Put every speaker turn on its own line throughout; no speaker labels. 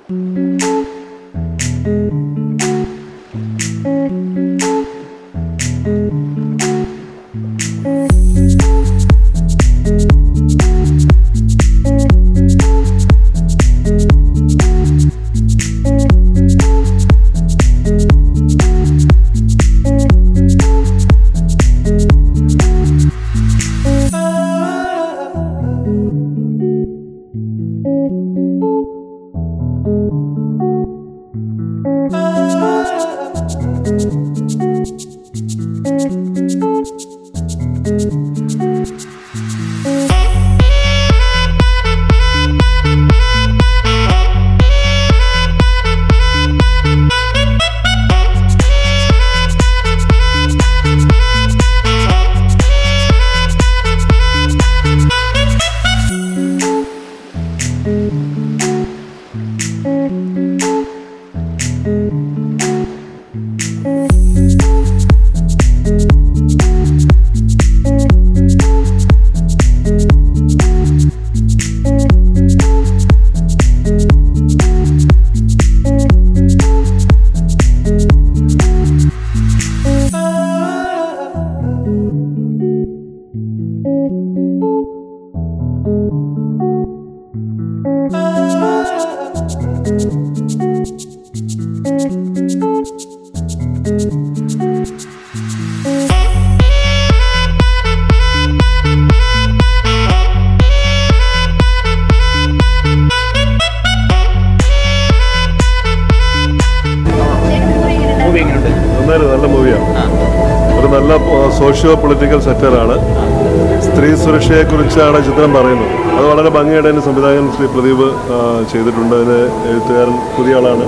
Movie എങ്ങനെയുണ്ട്
നന്നായിരുന്നു നല്ല മൂവിയാണ് ഒരു നല്ല സോഷ്യോ പൊളിറ്റിക്കൽ സെറ്ററാണ് സ്ത്രീ സുരക്ഷയെക്കുറിച്ചാണ് ചിത്രം പറയുന്നത് അത് വളരെ ഭംഗിയായിട്ട് അതിന് സംവിധായകൻ ശ്രീ പ്രദീപ് ആ, ചെയ്തിട്ടുണ്ട് അതിന് എഴുത്തുകാരൻ പുതിയ ആളാണ്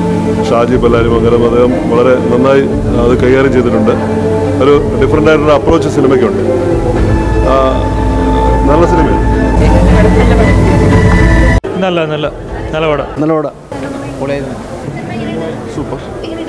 ഷാജി ബല്ലാരി മംഗലം അദ്ദേഹം വളരെ നന്നായി അത് കൈകാര്യം ചെയ്തിട്ടുണ്ട് ഒരു ഡിഫറെൻ്റ് ആയിട്ടുള്ള അപ്രോച്ച് സിനിമയ്ക്കുണ്ട് ആ, നല്ല സിനിമയാണ്
നല്ല നല്ല നല്ല പടം
നല്ല പടം
സൂപ്പർ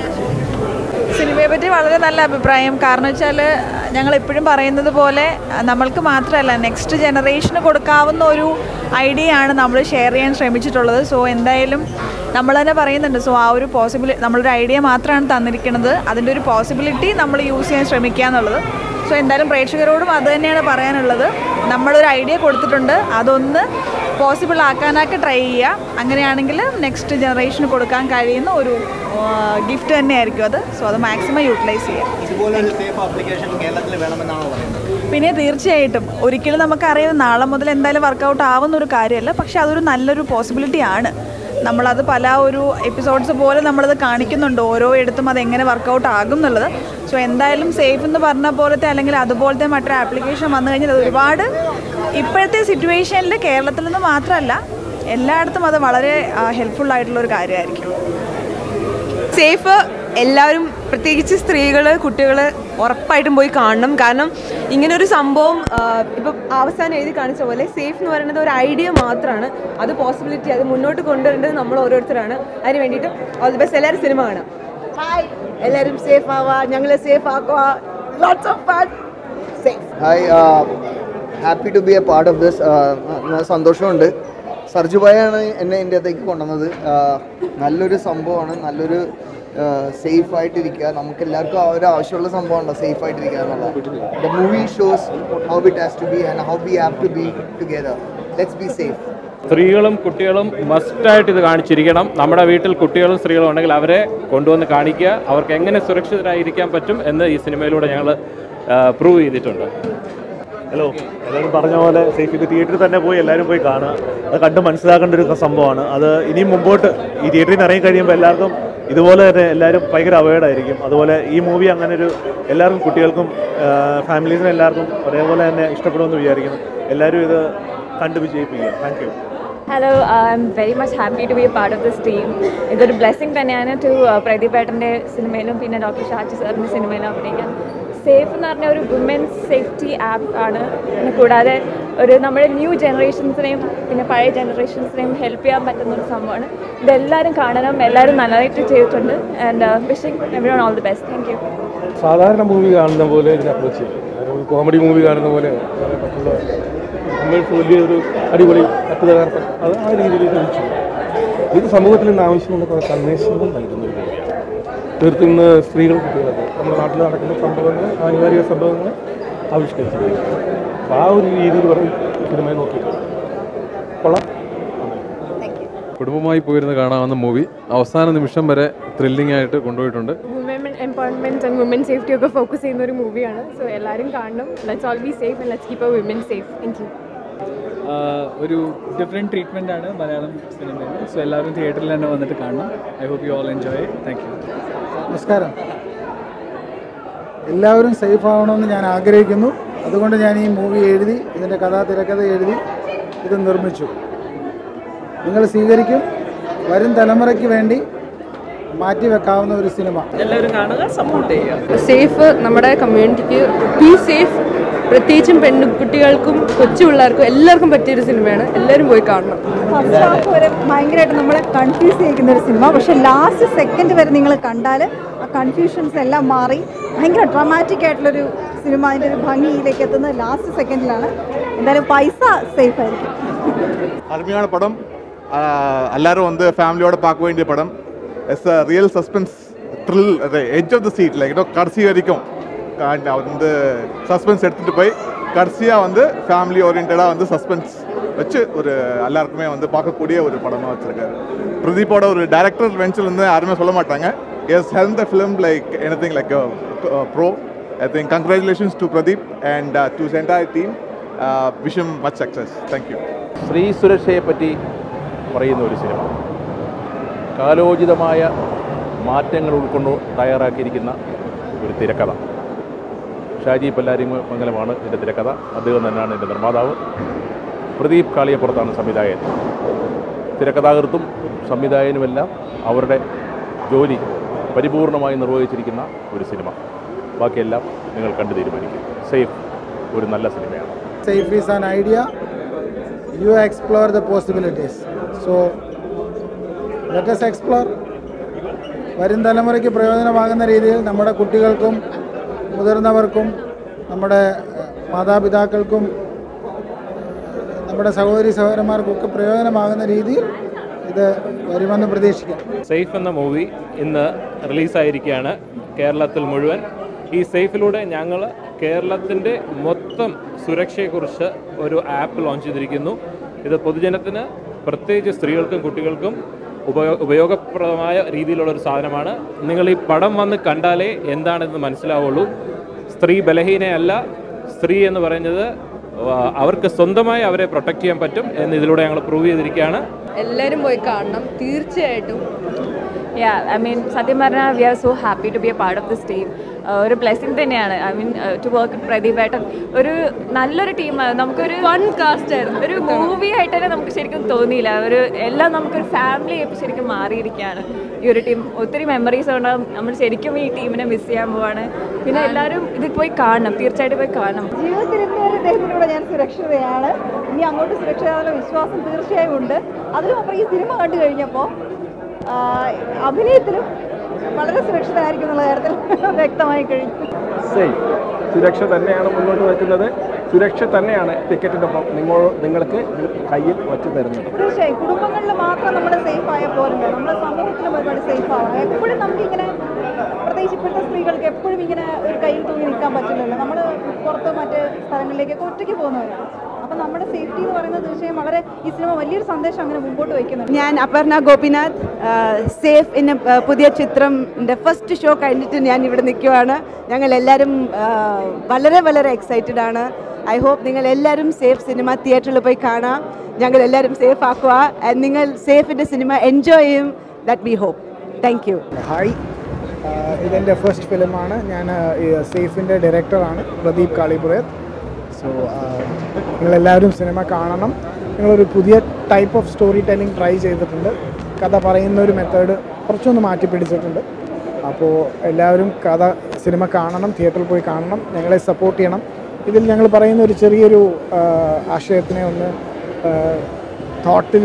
സിനിമയെ പറ്റി വളരെ നല്ല അഭിപ്രായം കാരണം വെച്ചാൽ ഞങ്ങൾ എപ്പോഴും പറയുന്നത് പോലെ അഹ് നമ്മൾക്ക് മാത്രമല്ല നെക്സ്റ്റ് ജനറേഷന് കൊടുക്കാവുന്ന ഒരു ഐഡിയ ആണ് നമ്മൾ ഷെയർ ചെയ്യാൻ ശ്രമിച്ചിട്ടുള്ളത് സോ എന്തായാലും നമ്മൾ തന്നെ പറയുന്നുണ്ട് സോ ആ ഒരു പോസിബിലി നമ്മളൊരു ഐഡിയ മാത്രമാണ് തന്നിരിക്കുന്നത് അതിൻ്റെ ഒരു പോസിബിലിറ്റി നമ്മൾ യൂസ് ചെയ്യാൻ ശ്രമിക്കുക എന്നുള്ളത് സോ എന്തായാലും പ്രേക്ഷകരോടും അത് തന്നെയാണ് പറയാനുള്ളത് നമ്മളൊരു ഐഡിയ കൊടുത്തിട്ടുണ്ട് അതൊന്ന് പോസിബിൾ ആക്കാനൊക്കെ ട്രൈ ചെയ്യുക അങ്ങനെയാണെങ്കിൽ നെക്സ്റ്റ് ജനറേഷന് കൊടുക്കാൻ കഴിയുന്ന ഒരു ഗിഫ്റ്റ് തന്നെയായിരിക്കും അത് സോ അത് മാക്സിമം യൂട്ടിലൈസ് ചെയ്യുക
ഇതുപോലെ ഒരു സേഫ് ആപ്ലിക്കേഷൻ കേരളത്തിൽ വേണമെന്നാണോ പറയുന്നത്
പിന്നെ തീർച്ചയായിട്ടും ഒരിക്കലും നമുക്കറിയാം നാളെ മുതൽ എന്തായാലും വർക്കൗട്ട് ആവുന്ന ഒരു കാര്യമല്ല പക്ഷെ അതൊരു നല്ലൊരു പോസിബിലിറ്റി ആണ് നമ്മളത് പല ഒരു എപ്പിസോഡ്സ് പോലെ നമ്മളത് കാണിക്കുന്നുണ്ട് ഓരോ ഇടത്തും അത് എങ്ങനെ വർക്കൗട്ട് ആകും എന്നുള്ളത് സോ എന്തായാലും സേഫ് എന്ന് പറഞ്ഞ പോലത്തെ അല്ലെങ്കിൽ അതുപോലത്തെ മറ്റൊരു ആപ്ലിക്കേഷൻ വന്നു കഴിഞ്ഞാൽ അത് ഒരുപാട് ഇപ്പോഴത്തെ സിറ്റുവേഷനിൽ കേരളത്തിൽ നിന്ന് മാത്രമല്ല എല്ലായിടത്തും അത് വളരെ ഹെൽപ്ഫുൾ ആയിട്ടുള്ള ഒരു കാര്യമായിരിക്കും
സേഫ് എല്ലാവരും പ്രത്യേകിച്ച് സ്ത്രീകൾ കുട്ടികൾ ഉറപ്പായിട്ടും പോയി കാണണം കാരണം ഇങ്ങനൊരു സംഭവം ആ, ഇപ്പം അവസാനം എഴുതി കാണിച്ച പോലെ സേഫ് എന്ന് പറയുന്നത് ഒരു ഐഡിയ മാത്രമാണ് അത് പോസിബിലിറ്റി അത് മുന്നോട്ട് കൊണ്ടുവരേണ്ടത് നമ്മൾ ഓരോരുത്തരാണ് അതിന് വേണ്ടിയിട്ട് ഓൾ ദി ബെസ്റ്റ് എല്ലാവരും സിനിമ കാണാം
എല്ലാവരും സേഫ് ആവുക ഞങ്ങളെ സേഫ് ആക്കുക lots of fun safe
hi happy to be a part of this സന്തോഷമുണ്ട് സർജുബായാണ് എന്നെ ഇതിൻ്റെ അകത്തേക്ക് കൊണ്ടുവന്നത് Uh, നല്ലൊരു സംഭവമാണ് നല്ലൊരു സേഫ് ആയിട്ടിരിക്കുക നമുക്ക് എല്ലാവർക്കും ആ ഒരു ആവശ്യമുള്ള സംഭവമുണ്ടോ സേഫ് ആയിട്ടിരിക്കുക എന്നുള്ളത് the movie shows how it has to be and how we have to be together let's be safe
സ്ത്രീകളും കുട്ടികളും മസ്റ്റായിട്ട് ഇത് കാണിച്ചിരിക്കണം നമ്മുടെ വീട്ടിൽ കുട്ടികളും സ്ത്രീകളും ഉണ്ടെങ്കിൽ അവരെ കൊണ്ടുവന്ന് കാണിക്കുക അവർക്ക് എങ്ങനെ സുരക്ഷിതരായിരിക്കാൻ പറ്റും എന്ന് ഈ സിനിമയിലൂടെ ഞങ്ങൾ പ്രൂവ് ചെയ്തിട്ടുണ്ട്
ഹലോ എല്ലാവരും പറഞ്ഞ പോലെ സേഫ് ഇത് തിയേറ്ററിൽ തന്നെ പോയി എല്ലാവരും പോയി കാണുക അത് കണ്ട് മനസ്സിലാക്കേണ്ട ഒരു സംഭവമാണ് അത് ഇനിയും മുമ്പോട്ട് ഈ തിയേറ്ററിൽ നിന്ന് ഇറങ്ങി കഴിയുമ്പോൾ എല്ലാവർക്കും ഇതുപോലെ തന്നെ എല്ലാവരും ഭയങ്കര അവയർഡ് ആയിരിക്കും അതുപോലെ ഈ മൂവി അങ്ങനെ ഒരു എല്ലാവർക്കും കുട്ടികൾക്കും ഫാമിലീസിനും എല്ലാവർക്കും ഒരേപോലെ തന്നെ ഇഷ്ടപ്പെടുമെന്ന് വിചാരിക്കുന്നു എല്ലാവരും ഇത് കണ്ട് വിജയിപ്പിക്കുക thank you
hello I'm very much happy to be a part of this team ഇതൊരു ബ്ലെസ്സിങ് തന്നെയാണ് ടു പ്രദീപ് ഏട്ടൻ്റെ സിനിമയിലും പിന്നെ ഡോക്ടർ ഷാജി സാറിൻ്റെ സിനിമയിലും അഭിനയിക്കാൻ സേഫ് എന്ന് പറഞ്ഞ ഒരു വുമൻസ് സേഫ്റ്റി ആപ്പ് ആണ് പിന്നെ കൂടാതെ ഒരു നമ്മുടെ ന്യൂ ജനറേഷൻസിനെയും പിന്നെ പഴയ ജനറേഷൻസിനെയും ഹെൽപ്പ് ചെയ്യാൻ പറ്റുന്ന ഒരു സംഭവമാണ് ഇതെല്ലാവരും കാണണം എല്ലാവരും നല്ലതായിട്ട് ചെയ്തിട്ടുണ്ട് and wishing everyone all the best thank you
സാധാരണ മൂവി കാണുന്ന പോലെ ഇതിനെ അപ്രോച്ച് ചെയ്യും കോമഡി മൂവി കാണുന്ന പോലെ വളരെ മറ്റുള്ള നമ്മൾക്ക് വലിയൊരു അടിപൊളി കത്ത് തകർപ്പൻ അത് ആ രീതിയിൽ ശ്രമിച്ചു
ഇത് സമൂഹത്തിൽ നിന്ന് ആവശ്യമുള്ള കുറേ സന്ദേശങ്ങൾ നൽകുന്ന ഒരു മൂവിയാണ് തീർത്തും ഇന്ന് സ്ത്രീകൾ കുട്ടികളൊക്കെ നമ്മുടെ നാട്ടിൽ നടക്കുന്ന സംഭവങ്ങൾ ആനുകാലിക സംഭവങ്ങൾ ആവിഷ്കരിച്ചിരിക്കുന്നത് അപ്പോൾ ആ ഒരു രീതിയിൽ പറയും സിനിമയെ നോക്കിയിട്ടുണ്ട് കൊള്ളാം
കുടുംബമായി പോയിരുന്ന് കാണാവുന്ന മൂവി അവസാന നിമിഷം വരെ ത്രില്ലിംഗ് ആയിട്ട് കൊണ്ടുപോയിട്ടുണ്ട്
woman empowerment and woman safety ഒക്കെ ഫോക്കസ് ചെയ്യുന്ന ഒരു മൂവിയാണ് സോ എല്ലാവരും കാണണം let's all be safe and let's keep a women safe thank you
ഒരു ഡിഫറെൻറ്റ് ട്രീറ്റ്മെൻ്റ് ആണ് മലയാളം സിനിമയിൽ സോ എല്ലാവരും തിയേറ്ററിൽ തന്നെ വന്നിട്ട് കാണണം I hope you all enjoy thank you
നമസ്കാരം എല്ലാവരും സേഫ് ആവണമെന്ന് ഞാൻ ആഗ്രഹിക്കുന്നു അതുകൊണ്ട് ഞാൻ ഈ മൂവി എഴുതി ഇതിൻ്റെ കഥാ തിരക്കഥ എഴുതി ഇത് നിർമ്മിച്ചു നിങ്ങൾ സ്വീകരിക്കും വരും തലമുറയ്ക്ക് വേണ്ടി മാറ്റിവെക്കാവുന്ന ഒരു സിനിമ
എല്ലാവരും കാണുക സപ്പോർട്ട് ചെയ്യുക
സേഫ് നമ്മുടെ കമ്മ്യൂണിറ്റിക്ക് ബി സേഫ് പ്രത്യേകിച്ചും പെൺകുട്ടികൾക്കും കൊച്ചു പിള്ളേർക്കും എല്ലാവർക്കും പറ്റിയൊരു സിനിമയാണ് എല്ലാവരും പോയി കാണണം
ഫസ്റ്റ് ഹാഫ് വരെ ഭയങ്കരമായിട്ട് നമ്മളെ കൺഫ്യൂസ് ചെയ്യിക്കുന്ന ഒരു സിനിമ പക്ഷെ ലാസ്റ്റ് സെക്കൻഡ് വരെ നിങ്ങൾ കണ്ടാൽ ആ കൺഫ്യൂഷൻസ് എല്ലാം മാറി ഭയങ്കര ഡ്രമാറ്റിക് ആയിട്ടുള്ളൊരു സിനിമ അതിൻ്റെ ഒരു ഭംഗിയിലേക്ക് എത്തുന്നത് ലാസ്റ്റ് സെക്കൻഡിലാണ് എന്തായാലും പൈസ സേഫ് ആയിരിക്കും
அருமையான படம் ஆஹ் எல்லாரும் வந்து ஃபேமிலியோட பார்க்க வேண்டிய படம் it's a real suspense thrill edge of the seat like இன்னும் கடைசி வரைக்கும் and அவர் வந்து சஸ்பென்ஸ் எடுத்துகிட்டு போய் கடைசியாக வந்து ஃபேமிலி ஓரியன்டாக வந்து சஸ்பென்ஸ் வச்சு ஒரு எல்லாருக்குமே வந்து பார்க்கக்கூடிய ஒரு படமாக வச்சுருக்காரு பிரதீப்போட ஒரு டேரக்டர் வெஞ்சில் வந்து யாருமே சொல்ல மாட்டாங்க yes health the film like anything like bro I think congratulations to Pradeep and to சென்டாய் team wish them much success thank you
സ്ത്രീ സുരക്ഷയെപ്പറ്റി പറയുന്ന ഒരു സിനിമ കാലോചിതമായ മാറ്റങ്ങൾ ഉൾക്കൊണ്ട് തയ്യാറാക്കിയിരിക്കുന്ന ഒരു തിരക്കഥ ഷാജി പല്ലാരി മംഗലമാണ് ഇതിൻ്റെ തിരക്കഥ അദ്ദേഹം തന്നെയാണ് ഇതിൻ്റെ നിർമ്മാതാവ് പ്രദീപ് കാളിയപ്പുറത്താണ് സംവിധായകൻ തിരക്കഥാകൃത്തും സംവിധായകനുമെല്ലാം അവരുടെ ജോലി പരിപൂർണമായി നിർവഹിച്ചിരിക്കുന്ന ഒരു സിനിമ ബാക്കിയെല്ലാം നിങ്ങൾ കണ്ടു തീരുമാനിക്കും സേഫ് ഒരു നല്ല സിനിമയാണ്
safe is an idea you explore the possibilities. So let us explore. വരും തലമുറയ്ക്ക് പ്രയോജനമാകുന്ന രീതിയിൽ നമ്മുടെ കുട്ടികൾക്കും മുതിർന്നവർക്കും നമ്മുടെ ഏഹ്, മാതാപിതാക്കൾക്കും നമ്മുടെ സഹോദരി സഹോദരന്മാർക്കൊക്കെ പ്രയോജനമാകുന്ന രീതിയിൽ ഇത് വരുമെന്ന് പ്രതീക്ഷിക്കാം
സേഫ് എന്ന മൂവി ഇന്ന് റിലീസായിരിക്കുകയാണ് കേരളത്തിൽ മുഴുവൻ ഈ സേഫിലൂടെ ഞങ്ങൾ കേരളത്തിൻ്റെ മൊത്തം സുരക്ഷയെക്കുറിച്ച് ഒരു ആപ്പ് ലോഞ്ച് ചെയ്തിരിക്കുന്നു ഇത് പൊതുജനത്തിന് പ്രത്യേകിച്ച് സ്ത്രീകൾക്കും കുട്ടികൾക്കും ഉപയോ ഉപയോഗപ്രദമായ രീതിയിലുള്ള ഒരു സാധനമാണ് നിങ്ങൾ ഈ പടം വന്ന് കണ്ടാലേ എന്താണെന്ന് മനസ്സിലാവുള്ളൂ സ്ത്രീ ബലഹീനയല്ല സ്ത്രീ എന്ന് പറയുന്നത് ആ, അവർക്ക് സ്വന്തമായി അവരെ പ്രൊട്ടക്റ്റ് ചെയ്യാൻ പറ്റും എന്ന് ഇതിലൂടെ ഞങ്ങൾ പ്രൂവ് ചെയ്തിരിക്കുകയാണ്
എല്ലാവരും പോയി കാണണം തീർച്ചയായിട്ടും
യാ ഐ മീൻ സത്യം പറഞ്ഞാൽ we are so happy to be a part of this team ഒരു ബ്ലെസ്സിങ് തന്നെയാണ് I mean to work Pradeep ഏട്ടൻ ഒരു നല്ലൊരു ടീമാണ് നമുക്കൊരു വൺ കാസ്റ്റ് ആയിരുന്നു ഒരു മൂവി ആയിട്ട് തന്നെ നമുക്ക് ശരിക്കും തോന്നിയില്ല ഒരു എല്ലാം നമുക്കൊരു ഫാമിലി ആയിട്ട് ശരിക്കും മാറിയിരിക്കുകയാണ് ഈ ഒരു ടീം ഒത്തിരി മെമ്മറീസ് ഉണ്ടാകും നമ്മൾ ശരിക്കും ഈ ടീമിനെ മിസ് ചെയ്യാൻ പോവാണ് പിന്നെ എല്ലാവരും ഇത് പോയി കാണണം തീർച്ചയായിട്ടും പോയി കാണണം
ജീവിതത്തിൽ ഇന്നുവരെ ഇദ്ദേഹത്തിലൂടെ ഞാൻ സുരക്ഷിതയാണ് ഇനി അങ്ങോട്ട് സുരക്ഷിതമായ വിശ്വാസം തീർച്ചയായും ഉണ്ട് അതിലുമപ്പുറം ഈ സിനിമ കണ്ടു കഴിഞ്ഞപ്പോൾ അഭിനയത്തിലും വളരെ സുരക്ഷിതരായിരിക്കും എന്നുള്ള കാര്യത്തിൽ വ്യക്തമായി കഴിഞ്ഞു
സേഫ് സുരക്ഷ തന്നെയാണ് മുന്നോട്ട് വയ്ക്കുന്നത് സുരക്ഷ തന്നെയാണ് ടിക്കറ്റിനൊപ്പം നിങ്ങൾ നിങ്ങൾക്ക് കയ്യിൽ വച്ചു തരുന്നത്
തീർച്ചയായും കുടുംബങ്ങളിൽ മാത്രം നമ്മൾ സേഫ് ആയ പോരല്ലോ നമ്മുടെ സമൂഹത്തിലും ഒരുപാട് സേഫ് ആവണം എപ്പോഴും നമുക്കിങ്ങനെ പ്രത്യേകിച്ച് ഇപ്പോഴത്തെ സ്ത്രീകൾക്ക് എപ്പോഴും ഇങ്ങനെ ഒരു കയ്യിൽ തൂങ്ങി നിൽക്കാൻ പറ്റില്ലല്ലോ നമ്മൾ പുറത്ത് മറ്റ് സ്ഥലങ്ങളിലേക്കൊക്കെ ഒറ്റയ്ക്ക് പോകുന്നവരാണ് അപ്പം നമ്മുടെ സേഫ്റ്റി എന്ന് പറയുന്നത് തീർച്ചയായും വളരെ ഈ സിനിമ വലിയൊരു സന്ദേശം അങ്ങനെ മുമ്പോട്ട് വയ്ക്കുന്നുണ്ട്
ഞാൻ അപർണ ഗോപിനാഥ് സേഫ് എന്ന ആ, പുതിയ ചിത്രത്തിൻ്റെ ഫസ്റ്റ് ഷോ കഴിഞ്ഞിട്ട് ഞാൻ ഇവിടെ നിൽക്കുവാണ് ഞങ്ങൾ എല്ലാവരും ആ, വളരെ വളരെ എക്സൈറ്റഡ് ആണ് ഐ ഹോപ്പ് നിങ്ങൾ എല്ലാവരും സേഫ് സിനിമ തിയേറ്ററിൽ പോയി കാണാം ഞങ്ങൾ എല്ലാവരും സേഫ് ആക്കുക And നിങ്ങൾ സേഫിൻ്റെ സിനിമ എൻജോയ് ചെയ്യും that we hope thank you
hi ah ഇതെൻ്റെ ഫസ്റ്റ് ഫിലിമാണ് ഞാൻ സേഫിൻ്റെ ഡയറക്ടറാണ് പ്രദീപ് കാളിപുരത്ത് സോ നിങ്ങളെല്ലാവരും സിനിമ കാണണം നിങ്ങളൊരു പുതിയ type of story telling try ചെയ്തിട്ടുണ്ട് കഥ പറയുന്ന ഒരു മെത്തേഡ് കുറച്ചൊന്ന് മാറ്റി പിടിച്ചിട്ടുണ്ട് അപ്പോൾ എല്ലാവരും കഥ സിനിമ കാണണം തിയേറ്ററിൽ പോയി കാണണം ഞങ്ങളെ സപ്പോർട്ട് ചെയ്യണം ഇതിൽ ഞങ്ങൾ പറയുന്ന ഒരു ചെറിയൊരു ആഹ് ആശയത്തിനെ ഒന്ന് തോട്ടിൽ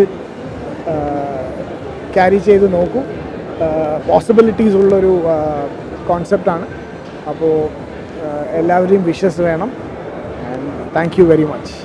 ക്യാരി ചെയ്ത് നോക്കൂ പോസിബിലിറ്റീസ് ഉള്ളൊരു കോൺസെപ്റ്റാണ് അപ്പോൾ എല്ലാവരെയും വിഷസ് വേണം താങ്ക് യു വെരി മച്ച്